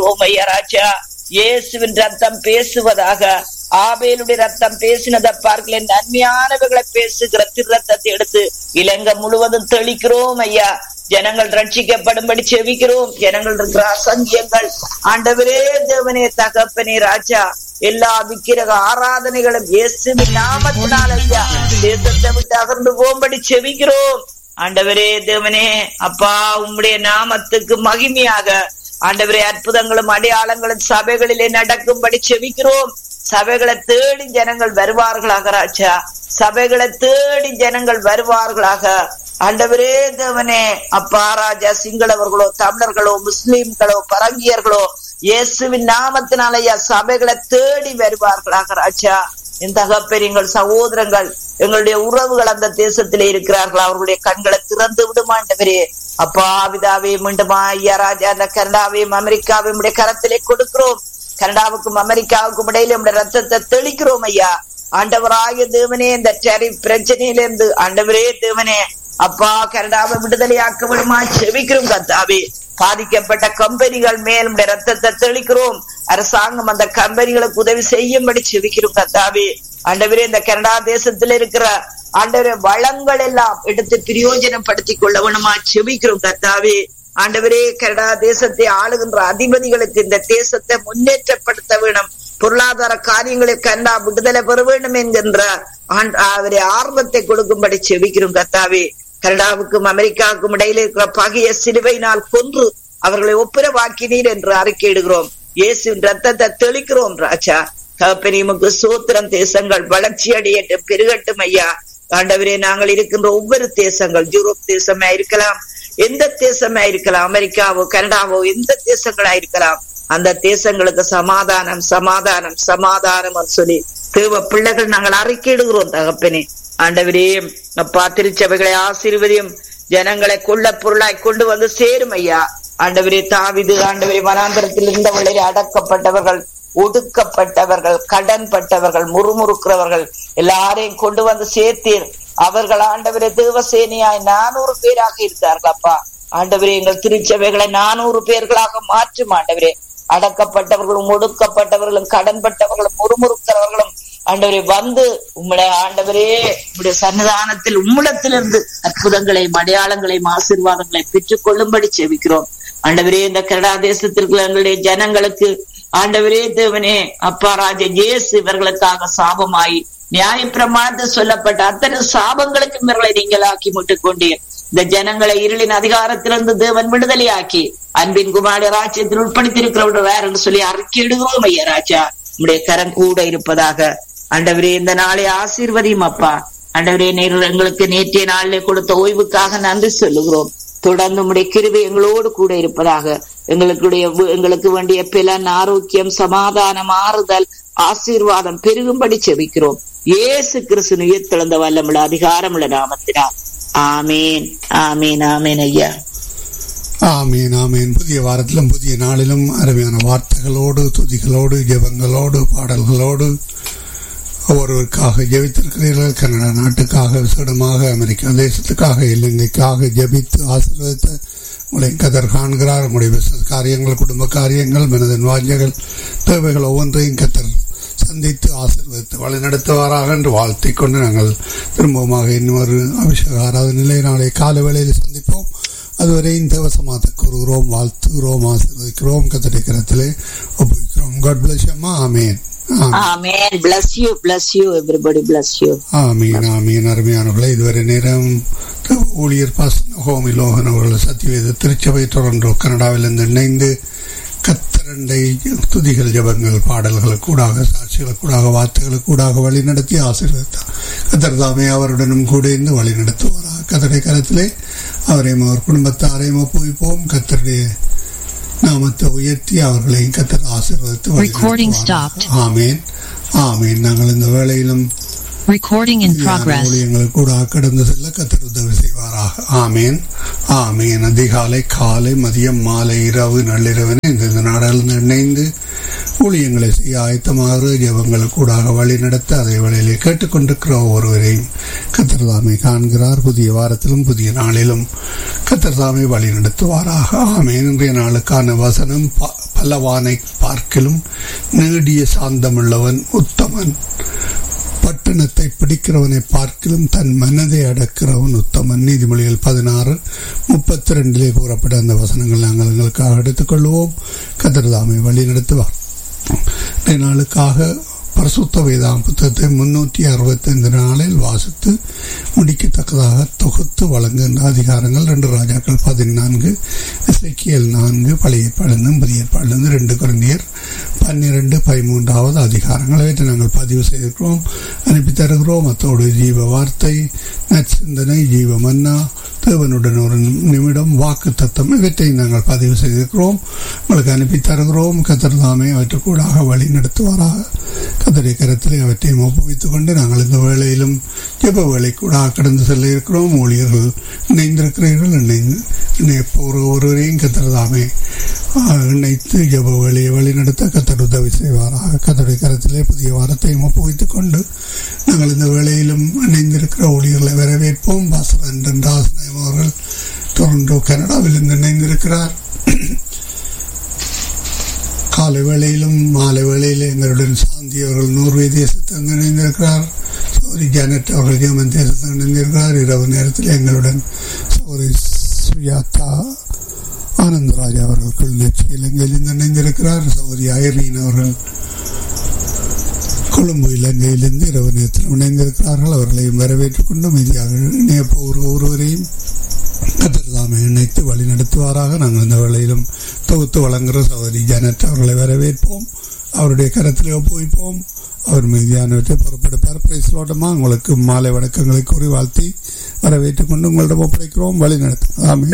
செபிக்கிறோம் ஐயா ராஜா இயேசுவின் ரத்தம் பேசுவதாக ஆபேலுடைய ரத்தம் பேசினதை பார்க்கல நன்மையானவைகளை பேசுகிற திரு ரத்தத்தை எடுத்து இலங்கை முழுவதும் தெளிக்கிறோம் ஐயா ஜனங்கள் ரட்சிக்கப்படும்படி செவிக்கிறோம் ஜனங்கள் இருக்கிற அசங்கியங்கள் ஆண்டவரே தேவனே தகப்பனே ராஜா எல்லா விக்கிரக ஆராதனைகளும் இயேசுவின் நாமத்தினால் ஐயா தேசத்தை விட்டு அகர்ந்து போகும்படி செவிக்கிறோம் ஆண்டவரே தேவனே அப்பா உம்முடைய நாமத்துக்கு மகிமையாக ஆண்டவரே அற்புதங்களும் அடையாளங்களும் சபைகளிலே நடக்கும்படி செவிக்கிறோம் சபைகளை தேடி ஜனங்கள் வருவார்களாக ராஜா சபைகளை தேடி ஜனங்கள் வருவார்களாக ஆண்டவரே தேவனே அப்பா ராஜா சிங்களவர்களோ தமிழர்களோ முஸ்லிம்களோ பரங்கியர்களோ இயேசுவின் நாமத்தினாலயா சபைகளை தேடி வருவார்களாக ராஜா என் தகப்பெரிய எங்கள் சகோதரங்கள் எங்களுடைய உறவுகள் அந்த தேசத்திலே இருக்கிறார்கள் அவர்களுடைய கண்களை திறந்து விடுமாண்டவரே அப்பா பிதாவே மீண்டுமா ஐயா ராஜா அந்த கனடாவையும் அமெரிக்காவையும் உடைய கரத்திலே கொடுக்கிறோம் கனடாவுக்கும் அமெரிக்காவுக்கும் இடையில நம்முடைய ரத்தத்தை தெளிக்கிறோம் ஐயா ஆண்டவராய தேவனே இந்த டெரிப் பிரச்சனையிலிருந்து ஆண்டவரே தேவனே அப்பா கனடாவை விடுதலையாக்க விடுமா செவிக்கிறோம் கத்தாவே பாதிக்கப்பட்ட கம்பெனிகள் மேல் நம்முடைய ரத்தத்தை தெளிக்கிறோம் அரசாங்கம் அந்த கம்பெனிகளுக்கு உதவி செய்யும்படி செவிக்கிறோம் கத்தாவே ஆண்டவரே இந்த கனடா தேசத்துல இருக்கிற ஆண்டவரே வளங்கள் எல்லாம் எடுத்து பிரயோஜனப்படுத்திக் கொள்ள வேணுமா செவிக்கிறோம் கத்தாவே ஆண்டவரே கனடா தேசத்தை ஆளுகின்ற அதிபதிகளுக்கு இந்த தேசத்தை முன்னேற்றப்படுத்த வேணும் பொருளாதார காரியங்களில் கண்டா விடுதலை பெற வேண்டும் என்கின்ற அவரை ஆர்வத்தை கொடுக்கும்படி செவிக்கிறோம் கத்தாவே கனடாவுக்கும் அமெரிக்காவுக்கும் இடையில இருக்கிற பகைய சிலுவையினால் கொன்று அவர்களை ஒப்புரவாக்கினீர் என்று அறிக்கையிடுகிறோம் இயேசுவின் ரத்தத்தை தெளிக்கிறோம் ராஜா தகப்பனியமுக்கு சூத்திரம் தேசங்கள் வளர்ச்சி அடையட்டும் பெருகட்டும் ஐயா ஆண்டவரே நாங்கள் இருக்கின்ற ஒவ்வொரு தேசங்கள் யூரோப் தேசமா இருக்கலாம் எந்த தேசமா இருக்கலாம் அமெரிக்காவோ கனடாவோ எந்த தேசங்களா இருக்கலாம் அந்த தேசங்களுக்கு சமாதானம் சமாதானம் சமாதானம் சொல்லி தேவ பிள்ளைகள் நாங்கள் அறிக்கையிடுகிறோம் தகப்பனே ஆண்டவரே அப்பா திருச்சபைகளை ஆசீர்வதியும் ஜனங்களை கொள்ள பொருளாய் கொண்டு வந்து சேரும் ஐயா ஆண்டவரே தாவிது ஆண்டவரே வனாந்தரத்தில் இருந்தவர்களில் அடக்கப்பட்டவர்கள் ஒடுக்கப்பட்டவர்கள் கடன் பட்டவர்கள் முறுமுறுக்கிறவர்கள் எல்லாரையும் கொண்டு வந்து சேர்த்தீர் அவர்கள் ஆண்டவரே தேவசேனியாய் நானூறு பேராக இருந்தார்கள் அப்பா ஆண்டவரே எங்கள் திருச்சபைகளை நானூறு பேர்களாக மாற்றும் ஆண்டவரே அடக்கப்பட்டவர்களும் ஒடுக்கப்பட்டவர்களும் கடன்பட்டவர்களும் முறுமுறுக்கிறவர்களும் ஆண்டவரே வந்து உம்முடைய ஆண்டவரே உம்முடைய சன்னிதானத்தில் உம்மிடத்திலிருந்து அற்புதங்களையும் அடையாளங்களையும் ஆசீர்வாதங்களையும் பெற்றுக் கொள்ளும்படி செவிக்கிறோம் ஆண்டவரே இந்த கனடா தேசத்திற்கு எங்களுடைய ஜனங்களுக்கு ஆண்டவரே தேவனே அப்பா ராஜ இயேசு இவர்களுக்காக சாபமாயி நியாய பிரமாணத்தில் சொல்லப்பட்ட அத்தனை சாபங்களுக்கு இவர்களை நீங்களாக்கி முட்டுக் கொண்டீர் இந்த ஜனங்களை இருளின் அதிகாரத்திலிருந்து தேவன் விடுதலையாக்கி அன்பின் குமார ராஜ்யத்தில் உட்படுத்தியிருக்கிறவர்கள் வேற என்று சொல்லி அறிக்கையிடுகிறோம் ஐயா ராஜா உடைய கரம் கூட இருப்பதாக ஆண்டவரே இந்த நாளை ஆசீர்வதியும் அப்பா ஆண்டவரே நேர் எங்களுக்கு நேற்றைய நாளிலே கொடுத்த ஓய்வுக்காக நன்றி சொல்லுகிறோம் தொடர்ந்து உடைய கிருபை எங்களோடு கூட இருப்பதாக எங்களுடைய எங்களுக்கு வேண்டிய பிலன் ஆரோக்கியம் சமாதானம் ஆறுதல் ஆசீர்வாதம் பெருகும்படி செபிக்கிறோம் இயேசு கிறிஸ்து உயிர்த்தெழுந்த வல்லமுள்ள அதிகாரமுள்ள நாமத்தினால் ஆமேன் ஆமேன் ஆமேன் ஐயா ஆமீன் ஆமீன் புதிய வாரத்திலும் புதிய நாளிலும் அருமையான வார்த்தைகளோடு துதிகளோடு ஜெபங்களோடு பாடல்களோடு ஒருவருக்காக ஜெபித்திருக்கிறீர்கள் கனடா நாட்டுக்காக விசேடமாக அமெரிக்கா தேசத்துக்காக இலங்கைக்காக ஜெபித்து ஆசீர்வதித்த உங்களை கதர் காண்கிறார் உங்களுடைய பிசினஸ் காரியங்கள் குடும்ப காரியங்கள் மனதின் வாஞ்சங்கள் தேவைகள் ஒவ்வொன்றையும் கத்தர் சந்தித்து ஆசீர்வதித்து வழிநடத்துவாராக என்று வாழ்த்திக் கொண்டு நாங்கள் திரும்பவுமாக இன்னொரு அபிஷேக ஆராதனை நாளை கால வேளையில் சந்திப்போம் அதுவரை இந்த வசமாக கூறுகிறோம் வாழ்த்துகிறோம் ஆசீர்வதிக்கிறோம் கத்தடிக்கிறத்திலே ஒப்புவிக்கிறோம் காட் பிளஸ் அம்மா ஆமேன் ஆமென் bless you bless you everybody bless you ஆமீன் ஆமீன் அருமையானவர்களே இதுவரை நேரம் ஊழியர் பாசன ஹோமி லோகன் அவர்கள் சத்தியவேத திருச்சபை டொரண்டோ கனடாவிலிருந்து இணைந்து கத்தரண்டை துதிகள் ஜபங்கள் பாடல்கள் கூடாக சாட்சிகள் கூடாக வார்த்தைகள் கூடாக வழி நடத்தி ஆசீர்வதித்தார் கத்தர் தாமே அவருடனும் கூட இருந்து வழி நடத்துவாராக கத்தரை கரத்திலே அவரையும் அவர் குடும்பத்தாரையும் ஒப்புவிப்போம் கத்தருடைய நாமத்தை உயர்த்தி அவர்களையும் கத்தர் ஆசீர்வதித்து Recording stopped. ஆமேன் ஆமேன் நாங்கள் இந்த வேளையிலும் Recording in progress. ஊழியங்கள் கூட கடந்து செல்ல கத்தர் உதவி செய்வாராக ஆமேன் ஆமேன் அதிகாலை காலை மதியம் மாலை இரவு நள்ளிரவினை இந்த நாடாளந்து இணைந்து ஊழியங்களை செய்ய ஆயத்தமாக ஜெபங்கள் கூடாக வழி நடத்த அதே வேளையிலே கேட்டுக்கொண்டிருக்கிற ஒவ்வொருவரையும் கத்தர் தாமே காண்கிறார் புதிய வாரத்திலும் புதிய நாளிலும் கத்தர் தாமே வழி நடத்துவாராக ஆமேன் இன்றைய நாளுக்கான வசனம் ப- பலவானை பார்க்கிலும் நீடிய சாந்தமுள்ளவன் உத்தமன் பட்டணத்தை பிடிக்கிறவனை பார்க்கிலும் தன் மனதை அடக்கிறவன் உத்தமன் நீதிமொழிகள் பதினாறு முப்பத்தி ரெண்டிலே கூறப்பட்ட அந்த வசனங்கள் நாங்கள் எங்களுக்காக எடுத்துக்கொள்வோம் கதிர்தாமை வழி நடத்துவார் இன்றைய நாளுக்காக பரிசுத்த வேதாம் புத்தகத்தை முன்னூற்றி அறுபத்தைந்து நாளில் வாசித்து முடிக்கத்தக்கதாக தொகுத்து வழங்குகின்ற அதிகாரங்கள் ரெண்டு ராஜாக்கள் பதினான்கு இசைக்கியல் நான்கு பழைய ஏற்பாடிலிருந்து புதிய ஏற்பாடிலிருந்து ரெண்டு குழந்தையர் பன்னிரண்டு பதிமூன்றாவது அதிகாரங்கள் இவற்றை நாங்கள் பதிவு செய்திருக்கிறோம் அனுப்பி தருகிறோம் அத்தோடு ஜீவ வார்த்தை நற்சிந்தனை ஜீவ மன்னா தேவனுடன் ஒரு நிமிடம் வாக்கு தத்தம் இவற்றை நாங்கள் பதிவு செய்திருக்கிறோம் உங்களுக்கு அனுப்பி தருகிறோம் கத்திரதாமே அவற்றுக்கூடாக வழி நடத்துவாராக கத்தரை கரத்திலே அவற்றையும் ஒப்புவித்துக் கொண்டு நாங்கள் இந்த வேளையிலும் ஜெப வேலை கூட கடந்து செல்ல இருக்கிறோம் ஊழியர்கள் இணைந்திருக்கிறீர்கள் இணைந்து இணைப்பு ஒரு ஒருவரையும் கத்திரதாமே இணைத்து ஜெப வேலையை வழி நடத்த கத்தர் உதவி செய்வாராக கத்தருடைய கரத்திலே புதிய வாரத்தையும் ஒப்புவித்துக் கொண்டு நாங்கள் இந்த வேளையிலும் இணைந்திருக்கிற ஊழியர்களை வரவேற்போம் பாசரன் ராசநாயம் அவர்கள் டொரண்டோ கனடாவில் இருந்து இணைந்திருக்கிறார் காலை வேளையிலும் மாலை வேளையில் எங்களுடன் சாந்தி அவர்கள் நூறு தேசத்தில் இணைந்திருக்கிறார் சௌரி ஜானட் அவர்கள் ஜெர்மன் தேசத்தில் இணைந்திருக்கிறார் இரவு நேரத்தில் எங்களுடன் சௌரி சுயாத்தா ஆனந்தராஜ் அவர்கள் கிளிநொச்சி இலங்கையிலிருந்து இணைந்திருக்கிறார் சௌரி ஐரீன் அவர்கள் கொழும்பு இலங்கையிலிருந்து இரவு நேரத்தில் இணைந்திருக்கிறார்கள் அவர்களையும் வரவேற்றுக் கொண்டு மீதியாக இணையப்போ ஒரு ஒருவரையும் கத்திரதாமை இணைத்து வழி நடத்துவாராக நாங்கள் இந்த வேளையிலும் தொகுத்து வழங்குகிற சகோதரி ஜானட் அவர்களை வரவேற்போம் அவருடைய கரத்தில் ஒப்புவிப்போம் அவர் மீதியானவற்றை பொறுப்பெடுப்பார் பிரைஸ்லோட்டமா உங்களுக்கு மாலை வணக்கங்களை கூறி வாழ்த்தி வரவேற்றுக் கொண்டு உங்களிடம் ஒப்படைக்கிறோம் வழி நடத்தும் ஆமே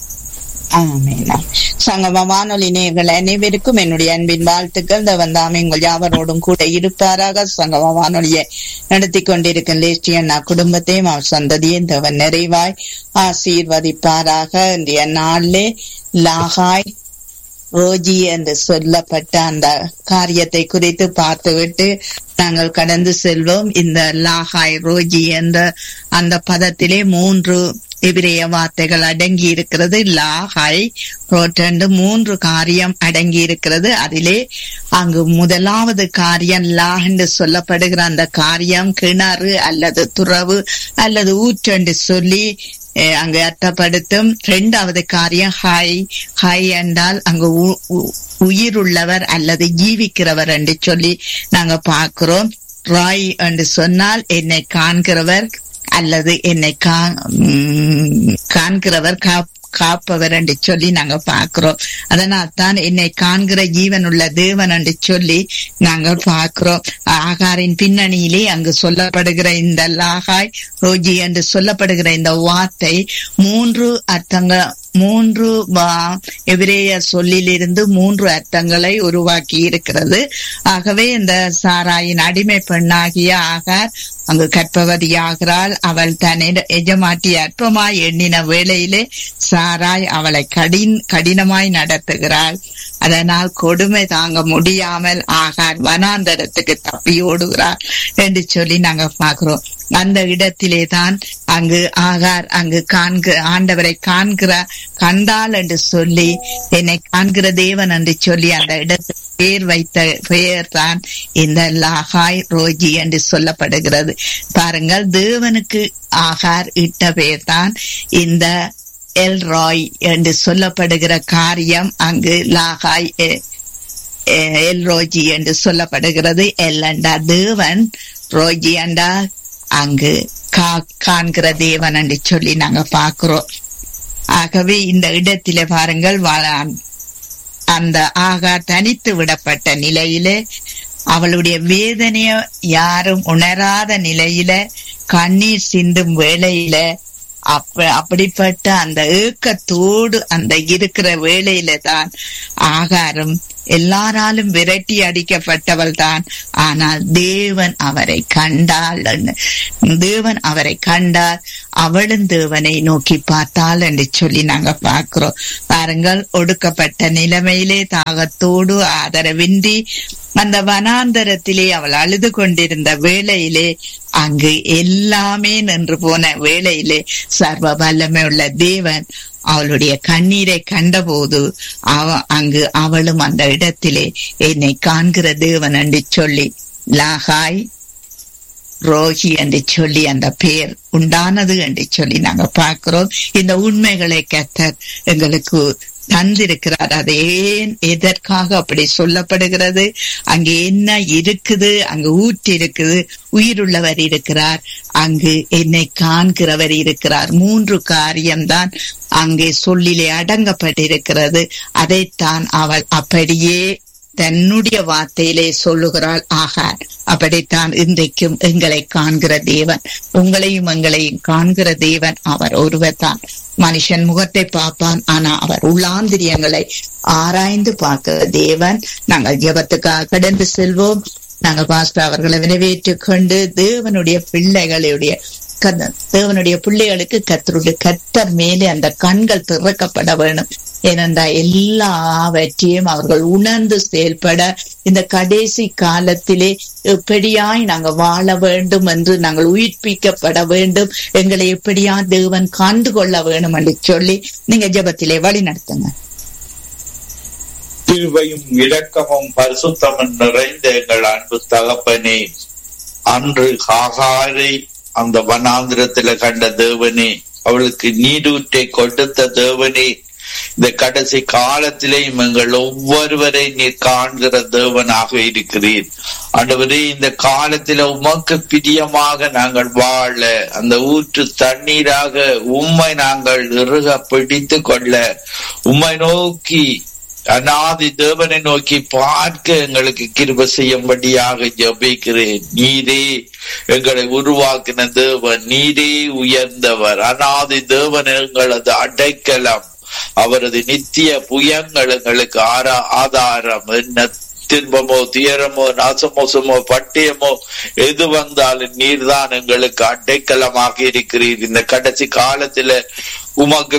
ஆமேனா சங்கம வானொலி நேர்கள் அனைவருக்கும் என்னுடைய அன்பின் வாழ்த்துக்கள் இந்த வந்தாமே உங்கள் யாவரோடும் கூட இருப்பாராக சங்கம வானொலியை நடத்தி கொண்டிருக்கும் லேஸ்டியண்ணா குடும்பத்தையும் அவர் சந்ததியும் தவன் நிறைவாய் ஆசீர்வதிப்பாராக இன்றைய நாளிலே லாகாய் ரோஜி என்று சொல்லப்பட்ட அந்த காரியத்தை குறித்து பார்த்துவிட்டு நாங்கள் கடந்து செல்வோம் இந்த லாகாய் ரோஜி என்ற அந்த பதத்திலே மூன்று எபிரேய வார்த்தைகள் அடங்கி இருக்கிறது லாஹை ரோட்டண்டு மூன்று காரியம் அடங்கி இருக்கிறது அதிலே அங்கு முதலாவது காரியம் லா என்று சொல்லப்படுகிற அந்த காரியம் கிணறு அல்லது துறவு அல்லது ஊற்றென்று சொல்லி அங்கு அர்த்தப்படுத்தும் இரண்டாவது காரியம் ஹாய் ஹாய் என்றால் அங்கு உயிருள்ளவர் அல்லது ஜீவிக்கிறவர் என்று சொல்லி நாங்க பார்க்கிறோம் ராய் என்று சொன்னால் என்னை காண்கிறவர் அல்லது என்னை காண்கிறவர் காப்பவர் என்று சொல்லி நாங்க பாக்குறோம் அதனால் தான் என்னை காண்கிற ஜீவன் உள்ள தேவன் என்று சொல்லி நாங்கள் பார்க்கிறோம் ஆகாரின் பின்னணியிலே அங்கு சொல்லப்படுகிற இந்த லாகாய் ரோஜி என்று சொல்லப்படுகிற இந்த வார்த்தை மூன்று அர்த்தங்கள் மூன்று எபிரேய சொல்லிலிருந்து மூன்று அர்த்தங்களை உருவாக்கி இருக்கிறது ஆகவே இந்த சாராயின் அடிமை பெண்ணாகிய ஆகார் அங்கு கற்பவதியாகிறாள் அவள் தன் எஜமாட்டி அற்பமாய் எண்ணின வேளையிலே சாராய் அவளை கடின் கடினமாய் நடத்துகிறாள் அதனால் கொடுமை தாங்க முடியாமல் ஆகார் வனாந்தரத்துக்கு தப்பி ஓடுகிறார் என்று சொல்லி நாங்க பாக்குறோம் அந்த இடத்திலே தான் அங்கு ஆகார் அங்கு காண்க ஆண்டவரை காண்கிற கண்டால் என்று சொல்லி என்னை காண்கிற தேவன் என்று சொல்லி அந்த இடத்தில் பெயர் வைத்த பெயர் தான் இந்த லாகாய் ரோஜி என்று சொல்லப்படுகிறது பாருங்கள் தேவனுக்கு ஆகார் இட்ட பெயர் தான் இந்த எல் ராய் என்று சொல்லப்படுகிற காரியம் அங்கு லாகாய் எல் ரோஜி என்று சொல்லப்படுகிறது எல் அண்டா தேவன் ரோஜி அண்டா அங்கு காண்கிற தேவன் என்று சொல்லி நாங்க பாக்குறோம் ஆகவே இந்த இடத்திலே பாருங்கள் அந்த ஆகார் தனித்து விடப்பட்ட நிலையிலே அவளுடைய வேதனைய யாரும் உணராத நிலையில கண்ணீர் சிந்தும் வேளையில அப்ப அப்படிப்பட்ட அந்த ஏக்கத்தோடு அந்த இருக்கிற வேளையில தான் ஆகாரம் எல்லாராலும் விரட்டி அடிக்கப்பட்டவள் தான் ஆனால் தேவன் அவரை கண்டாள் தேவன் அவரை கண்டார் அவளும் தேவனை நோக்கி பார்த்தாள் என்று சொல்லி நாங்க பார்க்கிறோம் பாருங்கள் ஒடுக்கப்பட்ட நிலைமையிலே தாகத்தோடு ஆதரவின்றி அந்த வனாந்தரத்திலே அவள் அழுது கொண்டிருந்த வேளையிலே அங்கு எல்லாமே நின்று போன வேளையிலே சர்வ வல்லமை உள்ள தேவன் அவளுடைய கண்ணீரை கண்டபோது அவ அங்கு அவளும் அந்த இடத்திலே என்னை காண்கிற தேவன் என்று சொல்லி லாகாய் ரோஹி என்று சொல்லி அந்த பெயர் உண்டானது என்று சொல்லி நாங்க பார்க்கிறோம் இந்த உண்மைகளை கத்தர் எங்களுக்கு தந்திருக்கிறார் அது ஏன் எதற்காக அப்படி சொல்லப்படுகிறது அங்கு என்ன இருக்குது அங்கு ஊற்றி இருக்குது உயிருள்ளவர் இருக்கிறார் அங்கு என்னை காண்கிறவர் இருக்கிறார் மூன்று காரியம்தான் அங்கே சொல்லிலே அடங்கப்பட்டிருக்கிறது அதைத்தான் அவள் அப்படியே தன்னுடைய வார்த்தையிலே சொல்லுகிறாள் ஆகார் அப்படித்தான் இன்றைக்கும் எங்களை காண்கிற தேவன் உங்களையும் எங்களையும் காண்கிற தேவன் அவர் ஒருவர் தான் மனுஷன் முகத்தை பார்ப்பான் ஆனா அவர் உள்ளாந்திரியங்களை ஆராய்ந்து பார்க்கிற தேவன் நாங்கள் ஜெபத்துக்காக கடந்து செல்வோம் நாங்கள் பாஸ்டர் அவர்களை நிறைவேற்றிக் கொண்டு தேவனுடைய பிள்ளைகளுடைய கத- தேவனுடைய பிள்ளைகளுக்கு கத்தருடைய கத்தர் மேலே அந்த கண்கள் திறக்கப்பட வேணும் ஏனென்றால் எல்லாவற்றையும் அவர்கள் உணர்ந்து செயல்பட இந்த கடைசி காலத்திலே எப்படியாய் நாங்கள் வாழ வேண்டும் என்று நாங்கள் உயிர்ப்பிக்கப்பட வேண்டும் எங்களை எப்படியா தேவன் காண்டு கொள்ள வேணும் என்று சொல்லி நீங்க ஜெபத்திலே வழி நடத்துங்க கிருபையும் இரக்கமும் பரிசுத்தமும் நிறைந்த எங்கள் அன்பு தகப்பனே அன்று ஆகாரை அந்த வனாந்திரத்துல கண்ட தேவனே அவளுக்கு நீரூற்றை கொடுத்த தேவனே இந்த கடைசி காலத்திலேயும் எங்கள் ஒவ்வொருவரை நீர் காண்கிற தேவனாக இருக்கிறீர் ஆண்டவரே இந்த காலத்தில உமக்கு பிரியமாக நாங்கள் வாழ அந்த ஊற்று தண்ணீராக உம்மை நாங்கள் இறுக பிடித்து கொள்ள உம்மை நோக்கி அநாதி தேவனை நோக்கி பார்க்க எங்களுக்கு கிருப செய்யும்படியாக ஜபிக்கிறேன் நீரே எங்களை உருவாக்கின தேவன் நீரே உயர்ந்தவர் அநாதி தேவன் எங்களது அடைக்கலம் அவரது நித்திய புயங்கள் எங்களுக்கு ஆரா ஆதாரம் என்ன துன்பமோ துயரமோ நாசமோசமோ பட்டயமோ எது வந்தாலும் நீர்தான் எங்களுக்கு அடைக்கலமாக இருக்கிறீர் இந்த கடைசி காலத்துல உமக்கு